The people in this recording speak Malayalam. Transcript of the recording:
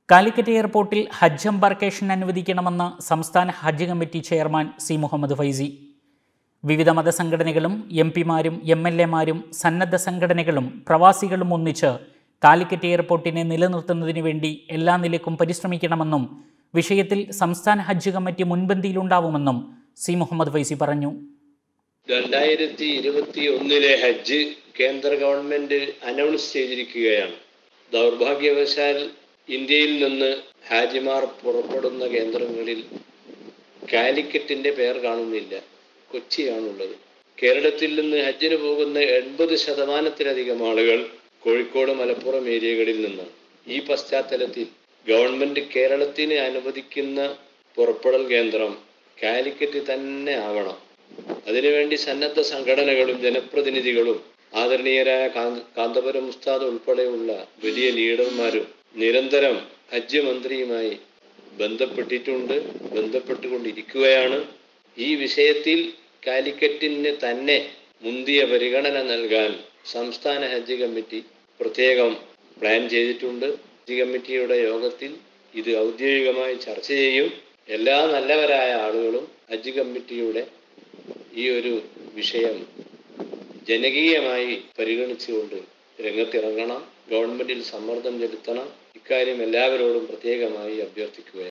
കാലിക്കറ്റ് എയർപോർട്ടിൽ ഹജ്ജ് എംബാർക്കേഷൻ അനുവദിക്കണമെന്ന് സംസ്ഥാന Hajj committee chairman C Muhammad Faizi വിവിധ മതസംഘടനകളും എം പിമാരും എം എൽ എമാരും സന്നദ്ധ സംഘടനകളും പ്രവാസികളും ഒന്നിച്ച് കാലിക്കറ്റ് എയർപോർട്ടിനെ നിലനിർത്തുന്നതിന് വേണ്ടി എല്ലാ നിലയ്ക്കും പരിശ്രമിക്കണമെന്നും വിഷയത്തിൽ സംസ്ഥാന ഹജ്ജ് കമ്മിറ്റി മുൻപന്തിയിലുണ്ടാവുമെന്നും സി മുഹമ്മദ് ഫൈസി പറഞ്ഞു രണ്ടായിരത്തി ഇരുപത്തി ഒന്നിലെ ഹജ്ജ് കേന്ദ്ര ഗവൺമെന്റ് അനൗൺസ് ചെയ്തിരിക്കുകയാണ് ദൗർഭാഗ്യവശാൽ ഇന്ത്യയിൽ നിന്ന് ഹാജിമാർ പുറപ്പെടുന്ന കേന്ദ്രങ്ങളിൽ കാലിക്കറ്റിന്റെ പേർ കാണുന്നില്ല കൊച്ചിയാണുള്ളത് കേരളത്തിൽ നിന്ന് ഹജ്ജിന് പോകുന്ന എൺപത് ശതമാനത്തിലധികം ആളുകൾ കോഴിക്കോട് മലപ്പുറം ഏരിയകളിൽ നിന്നാണ് ഈ പശ്ചാത്തലത്തിൽ ഗവൺമെന്റ് കേരളത്തിന് അനുവദിക്കുന്ന പുറപ്പെടൽ കേന്ദ്രം കാലിക്കറ്റ് തന്നെ ആവണം അതിനുവേണ്ടി സന്നദ്ധ സംഘടനകളും ജനപ്രതിനിധികളും ആദരണീയരായ കാന്ത- കാന്തപുരം ഉസ്താദ് ഉൾപ്പെടെയുള്ള വലിയ ലീഡർമാരും നിരന്തരം ഹജ്ജ് മന്ത്രിയുമായി ബന്ധപ്പെട്ടിട്ടുണ്ട് ബന്ധപ്പെട്ടുകൊണ്ടിരിക്കുകയാണ് ഈ വിഷയത്തിൽ കാലിക്കറ്റിന് തന്നെ മുന്തിയ പരിഗണന നൽകാൻ സംസ്ഥാന ഹജ്ജ് കമ്മിറ്റി പ്രത്യേകം പ്ലാൻ ചെയ്തിട്ടുണ്ട് ഹജ്ജ് കമ്മിറ്റിയുടെ യോഗത്തിൽ ഇത് ഔദ്യോഗികമായി ചർച്ച ചെയ്യും എല്ലാ നല്ലവരായ ആളുകളും ഹജ്ജ് കമ്മിറ്റിയുടെ ഈ ഒരു വിഷയം ജനകീയമായി പരിഗണിച്ചുകൊണ്ട് രംഗത്തിറങ്ങണം ഗവൺമെന്റിൽ സമ്മർദ്ദം ചെലുത്തണം ഇക്കാര്യം എല്ലാവരോടും പ്രത്യേകമായി അഭ്യർത്ഥിക്കുകയാണ്